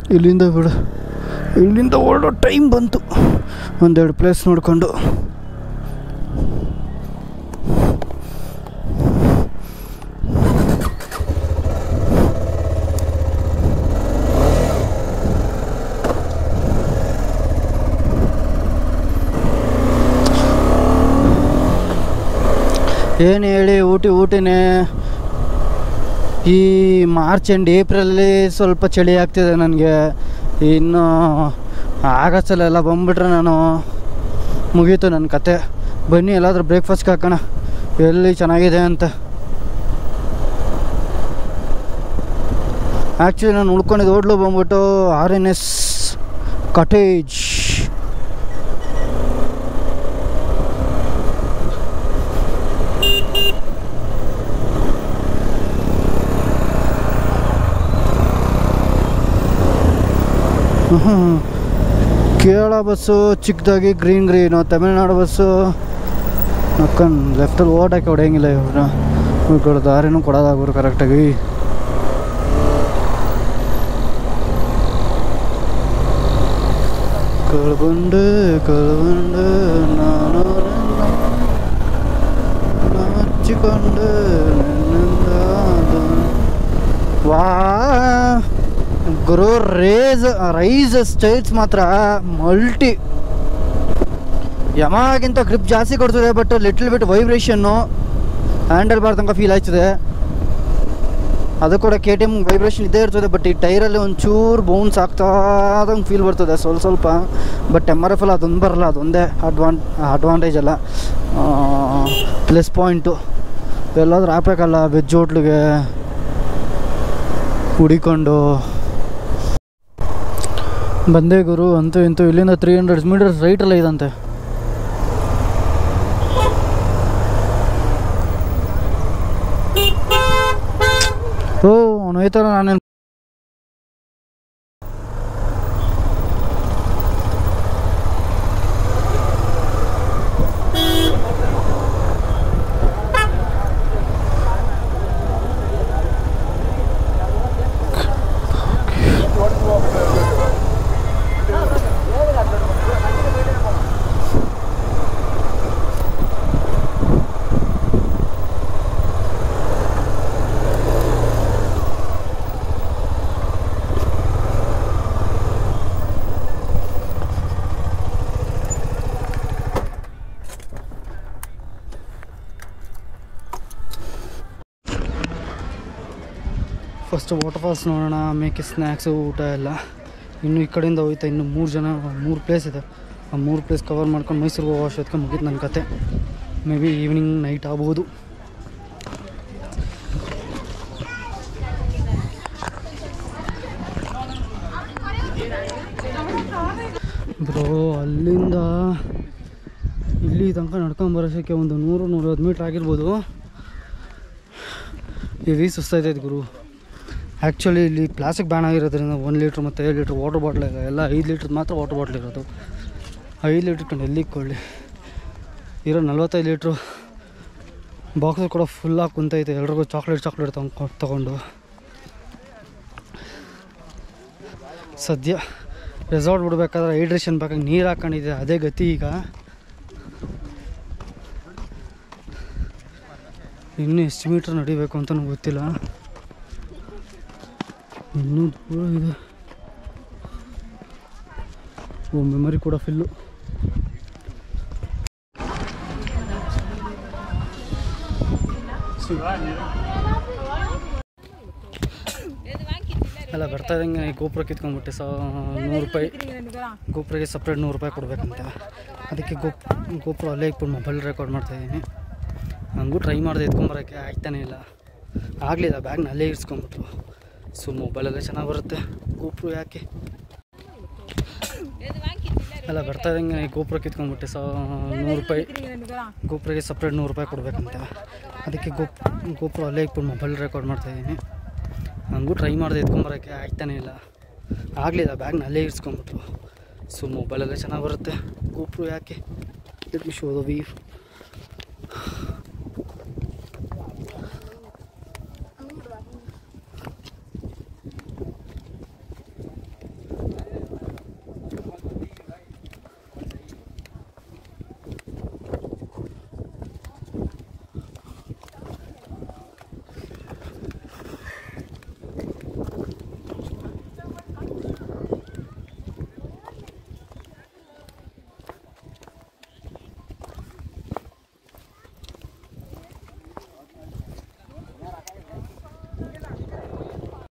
ಇಲ್ಲಿಂದ ಬಿಡು ಇಲ್ಲಿಂದ ಹೊರಡೋ ಟೈಮ್ ಬಂತು ಒಂದೆರಡು ಪ್ಲೇಸ್ ನೋಡಿಕೊಂಡು ಏನು ಹೇಳಿ ಊಟಿ ಊಟಿನೇ ಈ ಮಾರ್ಚ್ ಆ್ಯಂಡ್ ಏಪ್ರಿಲಲ್ಲಿ ಸ್ವಲ್ಪ ಚಳಿ ಆಗ್ತಿದೆ ನನಗೆ ಇನ್ನು ಆಗಸ್ಟಲ್ಲೆಲ್ಲ ಬಂದ್ಬಿಟ್ರೆ ನಾನು ಮುಗೀತು ನನ್ನ ಕತೆ ಬನ್ನಿ ಎಲ್ಲಾದರೂ ಬ್ರೇಕ್ಫಾಸ್ಟ್ಗೆ ಹಾಕೋಣ ಎಲ್ಲಿ ಚೆನ್ನಾಗಿದೆ ಅಂತ ಆ್ಯಕ್ಚುಲಿ ನಾನು ಉಳ್ಕೊಂಡಿದ್ದು ಹೋಟ್ಲು ಬಂದ್ಬಿಟ್ಟು R N S cottage Kerala bus ಚಿಕ್ಕದಾಗಿ ಗ್ರೀನ್ ಗ್ರೀನು ತಮಿಳ್ನಾಡು ಬಸ್ಸು ನಕ್ಕನ್ ಲೆಫ್ಟಲ್ಲಿ ಓಟಕ್ಕೆ ಹೊಡೆಯಂಗಿಲ್ಲ ಇವ್ರನ್ನ ಇವ್ರು ದಾರಿನೂ ಕೊಡೋದಾಗೋರು ಕರೆಕ್ಟಾಗಿ ಕಳ್ಕೊಂಡೆ ಕಳ್ಕೊಂಡೆ ನಾನು ಹಚ್ಚಿಕೊಂಡೆ ನಿನ್ನಿಂದ ವಾ ಗುರು ರೇಸ್ ರೈಸ್ ಸ್ಟೇಟ್ಸ್ ಮಾತ್ರ ಮಲ್ಟಿ ಯಮಾಗಿಂತ ಗ್ರಿಪ್ ಜಾಸ್ತಿ ಕೊಡ್ತದೆ but little bit vibration handle bar ತನಕ ಫೀಲ್ ಆಯ್ತದೆ ಅದು ಕೂಡ ಕೆ ಟಿ ಎಮ್ ವೈಬ್ರೇಷನ್ ಇದ್ದೇ ಇರ್ತದೆ ಬಟ್ ಈ ಟೈರಲ್ಲಿ ಒಂಚೂರು ಬೌನ್ಸ್ ಆಗ್ತಾ ಆದಂಗೆ ಫೀಲ್ ಬರ್ತದೆ ಸ್ವಲ್ಪ ಸ್ವಲ್ಪ ಬಟ್ ಎಮ್ ಆರ್ ಎಫ್ ಅಲ್ಲಿ ಅದೊಂದು ಬರಲ್ಲ ಅದೊಂದೇ ಅಡ್ವಾನ್ ಅಡ್ವಾಂಟೇಜ್ ಅಲ್ಲ ಪ್ಲಸ್ ಪಾಯಿಂಟು ಎಲ್ಲಾದ್ರೂ ಹಾಕ್ಬೇಕಲ್ಲ ವೆಜ್ ಹೋಟ್ಲಿಗೆ ಹುಡಿಕೊಂಡು ಬಂದೆ ಗುರು ಅಂತೂ ಇಂತೂ ಇಲ್ಲಿಂದ ತ್ರೀ ಹಂಡ್ರೆಡ್ ಮೀಟರ್ಸ್ ರೈಟಲ್ಲೇ ಇದಂತೆ ಓ ಅವನು ಹೋಯ್ತಾರ ನಾನೇನು ಫಸ್ಟ್ ವಾಟರ್ ಫಾಲ್ಸ್ ನೋಡೋಣ ಆಮೇಲೆ ಸ್ನ್ಯಾಕ್ಸು ಊಟ ಎಲ್ಲ ಇನ್ನು ಈ ಕಡೆಯಿಂದ ಹೋಯ್ತಾ ಇನ್ನು ಮೂರು ಜನ ಮೂರು ಪ್ಲೇಸ್ ಇದೆ ಆ ಮೂರು ಪ್ಲೇಸ್ ಕವರ್ ಮಾಡ್ಕೊಂಡು ಮೈಸೂರಿಗೆ ಹೋಗೋ ಅಷ್ಟೊತ್ತಿಗೆ ಮುಗೀತು ನನ್ನ ಕತೆ ಮೇ ಬಿ ಈವ್ನಿಂಗ್ ನೈಟ್ ಆಗ್ಬೋದು ಬ್ರೋ ಅಲ್ಲಿಂದ ಇಲ್ಲಿ ತನಕ ನಡ್ಕೊಂಬರೋಸಕ್ಕೆ ಒಂದು ನೂರು ನೂರೈವತ್ತು ಮೀಟ್ರ್ ಆಗಿರ್ಬೋದು ಹೆವಿ ಸುಸ್ತಾಯ್ತೈತೆ ಗುರು ಆ್ಯಕ್ಚುಲಿ ಇಲ್ಲಿ ಪ್ಲಾಸ್ಟಿಕ್ ಬ್ಯಾನ್ ಆಗಿರೋದ್ರಿಂದ ಒಂದು ಲೀಟ್ರ್ ಮತ್ತು ಐದು ಲೀಟ್ರ್ ವಾಟರ್ ಬಾಟ್ಲ್ ಇದೆ ಎಲ್ಲ ಐದು ಲೀಟ್ರ್ ಮಾತ್ರ ವಾಟರ್ ಬಾಟ್ಲ್ ಇರೋದು ಐದು ಲೀಟ್ರ್ ಕಂಡು ಎಲ್ಲಿಗೆ ಕೊಳ್ಳಿ ಇರೋ ನಲ್ವತ್ತೈದು ಲೀಟ್ರು ಬಾಕ್ಸ್ ಕೂಡ ಫುಲ್ಲಾಗಿ ಕುಂತೈತೆ ಎಲ್ರಿಗೂ ಚಾಕ್ಲೇಟ್ ಚಾಕ್ಲೇಟ್ ತಗೊಂಡು ತೊಗೊಂಡು ಸದ್ಯ ರೆಸಾರ್ಟ್ ಬಿಡ್ಬೇಕಾದ್ರೆ ಹೈಡ್ರೇಷನ್ ಬೇಕಾಗಿ ನೀರು ಹಾಕೊಂಡಿದ್ದೆ ಅದೇ ಗತಿ ಈಗ ಇನ್ನೂ ಎಷ್ಟು ಮೀಟ್ರ್ ನಡಿಬೇಕು ಅಂತ ನಂಗೆ ಗೊತ್ತಿಲ್ಲ ಇನ್ನೂ ದೂರ ಇದೆ ಓ ಮೆಮರಿ ಕೂಡ ಫಿಲ್ಲು ಅಲ್ಲ ಬರ್ತಾ ಇದ್ದಂಗೆ ಗೋಪುರ ಕಿತ್ಕೊಂಡ್ಬಿಟ್ಟೆ ಸೊ ನೂರು ರೂಪಾಯಿ ಗೋಪುರಕ್ಕೆ ಸಪ್ರೇಟ್ ನೂರು ರೂಪಾಯಿ ಕೊಡಬೇಕಂತ ಅದಕ್ಕೆ ಗೋಪ್ ಗೋಪುರ ಅಲ್ಲೇ ಇಟ್ಬಿಟ್ಟು ಮೊಬೈಲ್ ರೆಕಾರ್ಡ್ ಮಾಡ್ತಾಯಿದ್ದೀನಿ ನನಗೂ ಟ್ರೈ ಮಾಡಿದೆ ಎತ್ಕೊಂಬರೋಕ್ಕೆ ಆಗ್ತಾನೆ ಇಲ್ಲ ಆಗಲಿಲ್ಲ ಬ್ಯಾಗ್ನ ಅಲ್ಲೇ ಇರಿಸ್ಕೊಂಬಿಟ್ರು ಸೊ ಮೊಬೈಲಲ್ಲೇ ಚೆನ್ನಾಗಿ ಬರುತ್ತೆ ಗೋಪುರ ಯಾಕೆ ಅಲ್ಲ ಬರ್ತಾ ಇದ್ದಂಗೆ ಗೋಪುರ ಕಿತ್ಕೊಂಡ್ಬಿಟ್ಟೆ ಸೊ ನೂರು ರೂಪಾಯಿ ಗೋಪುರಕ್ಕೆ ಸಪ್ರೇಟ್ ನೂರು ರೂಪಾಯಿ ಕೊಡಬೇಕಂತ ಅದಕ್ಕೆ ಗೋಪ್ ಗೋಪುರ ಅಲ್ಲೇ ಇಟ್ಬಿಟ್ಟು ಮೊಬೈಲ್ ರೆಕಾರ್ಡ್ ಮಾಡ್ತಾಯಿದ್ದೀನಿ ನನಗೂ ಟ್ರೈ ಮಾಡಿದೆ ಎತ್ಕೊಂಬರೋಕ್ಕೆ ಆಗ್ತಾನೆ ಇಲ್ಲ ಆಗಲಿಲ್ಲ ಬ್ಯಾಗ್ನ ಅಲ್ಲೇ ಇರಿಸ್ಕೊಂಬಿಟ್ರು ಸೊ ಮೊಬೈಲಲ್ಲೇ ಚೆನ್ನಾಗಿ ಬರುತ್ತೆ ಗೋಪುರ ಯಾಕೆ let me show the view